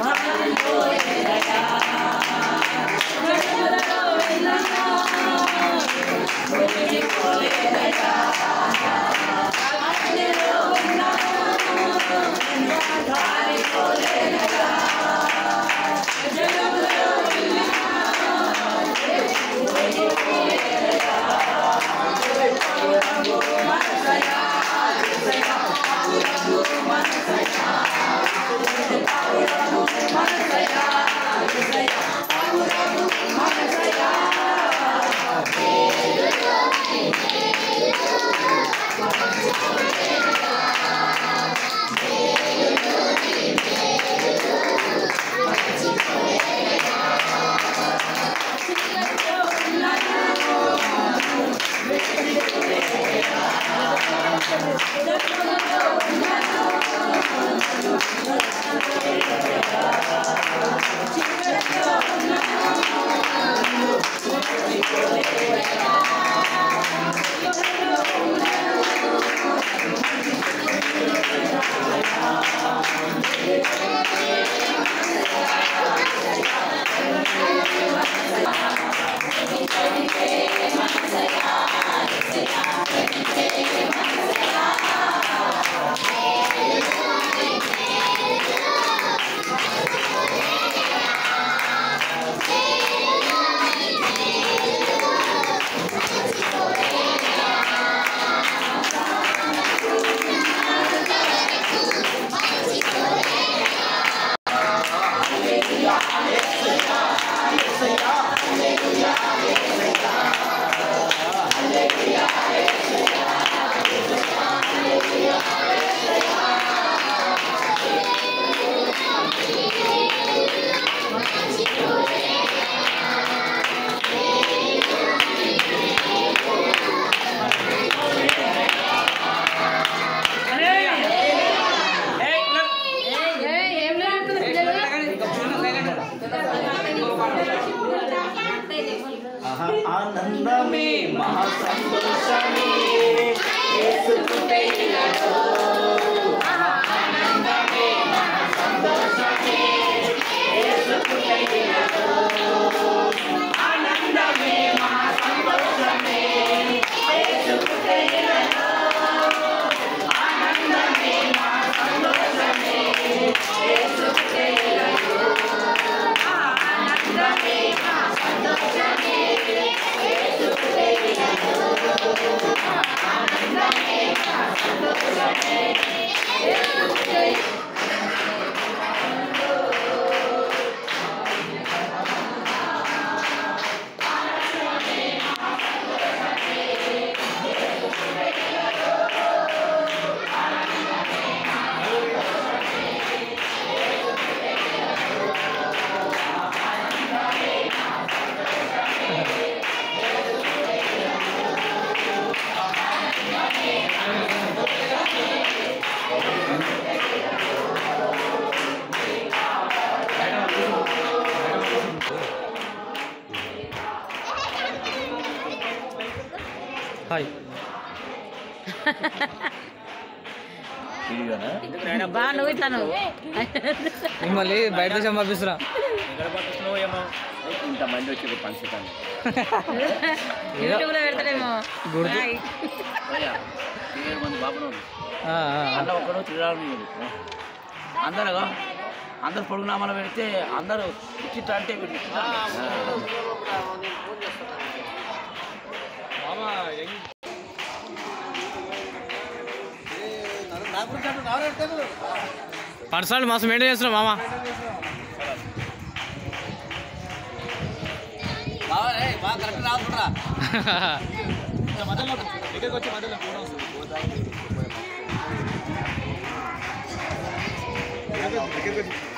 ఆనందమే మహా సంతోషమే యేసు పుట్టినడు. ఆనందమే మహా సంతోషమే యేసు పుట్టినడు. ఆనందమే మహా సంతోషమే యేసు పుట్టినడు. ఆనందమే మహా సంతోషమే యేసు పుట్టినడు. ఆనందమే మహా సంతోషమే యేసు పుట్టినడు. ఆనందమే మహా సంతోషమే యేసు పుట్టినడు. హాయ్ బా నువ్వు ఇట్లా నువ్వు మిమ్మల్ని బయట దేశం పంపిస్తున్నా ఇంతమంది వచ్చి పంచుతాను యూట్యూబ్ లో పెడతాడేమో గుర్తు. హాయ్. ఏడు మంది బాబులు ఆ, ఆ. అందులో ఒకడు త్రిరాడు అందరుగా అందరు పొడుగునామాలు పెడితే అందరూ ఇచ్చిట అంటే వీడు ఇచ్చిట అంటే. పర్సనల్ మస్తు మెయింటైన్ చేస్తున్నాం మామ దగ్గరికి వచ్చి